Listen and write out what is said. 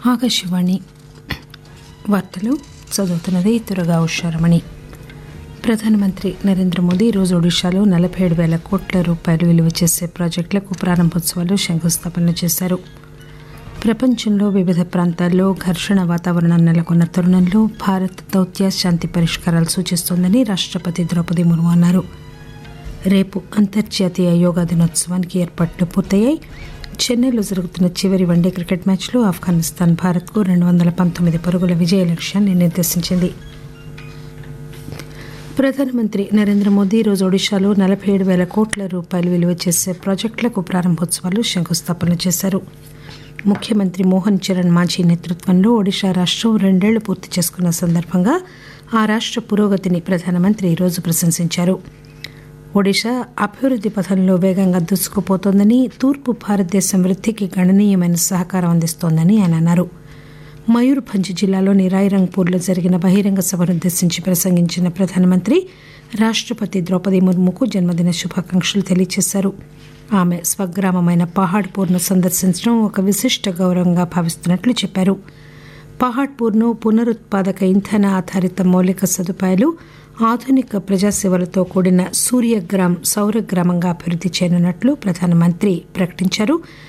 ఆకాశవాణి వార్తలు చదువుతున్నది త్వరగా ఉషారమణి ప్రధానమంత్రి నరేంద్ర మోదీ ఈరోజు ఒడిశాలో నలభై ఏడు వేల కోట్ల రూపాయలు విలువ చేసే ప్రాజెక్టులకు ప్రారంభోత్సవాలు శంకుస్థాపనలు చేశారు ప్రపంచంలో వివిధ ప్రాంతాల్లో ఘర్షణ వాతావరణం నెలకొన్న తరుణంలో భారత్ దౌత్య శాంతి పరిష్కారాలు సూచిస్తోందని రాష్టపతి ద్రౌపది ముర్ము అన్నారు రేపు అంతర్జాతీయ యోగా దినోత్సవానికి ఏర్పాట్లు పూర్తయ్యాయి చెన్నైలో జరుగుతున్న చివరి వన్డే క్రికెట్ మ్యాచ్లో ఆఫ్ఘనిస్తాన్ భారత్కు రెండు వందల పంతొమ్మిది పరుగుల విజయ లక్ష్యాన్ని నిర్దేశించింది ప్రధానమంత్రి నరేంద్ర మోదీ ఈరోజు ఒడిశాలో నలభై ఏడు వేల కోట్ల రూపాయలు విలువ చేసే ప్రాజెక్టులకు ప్రారంభోత్సవాలు శంకుస్థాపన చేశారు ముఖ్యమంత్రి మోహన్ చరణ్ మాంఝీ నేతృత్వంలో ఒడిశా రాష్టం రెండేళ్లు పూర్తి చేసుకున్న సందర్భంగా ఆ రాష్ట పురోగతిని ప్రధానమంత్రి ఈరోజు ప్రశంసించారు ఒడిశా అభివృద్ది పథంలో వేగంగా దూసుకుపోతోందని తూర్పు భారతదేశం వృద్ధికి గణనీయమైన సహకారం అందిస్తోందని ఆయన అన్నారు మయూర్భంజ్ జిల్లాలోని రాయ్రంగ్పూర్లో జరిగిన బహిరంగ సభనుద్దేశించి ప్రసంగించిన ప్రధానమంత్రి రాష్టపతి ద్రౌపది ముర్ముకు జన్మదిన శుభాకాంక్షలు తెలియజేశారు ఆమె స్వగ్రామమైన పహాడ్పూర్ను సందర్శించడం ఒక విశిష్ట గౌరవంగా భావిస్తున్నట్లు చెప్పారు పహాడ్పూర్ను పునరుత్పాదక ఇంధన ఆధారిత మౌలిక సదుపాయాలు ఆధునిక ప్రజాసేవలతో కూడిన సూర్యగ్రామ్ సౌర గ్రామంగా అభివృద్ది చేయనున్నట్లు ప్రధానమంత్రి ప్రకటించారు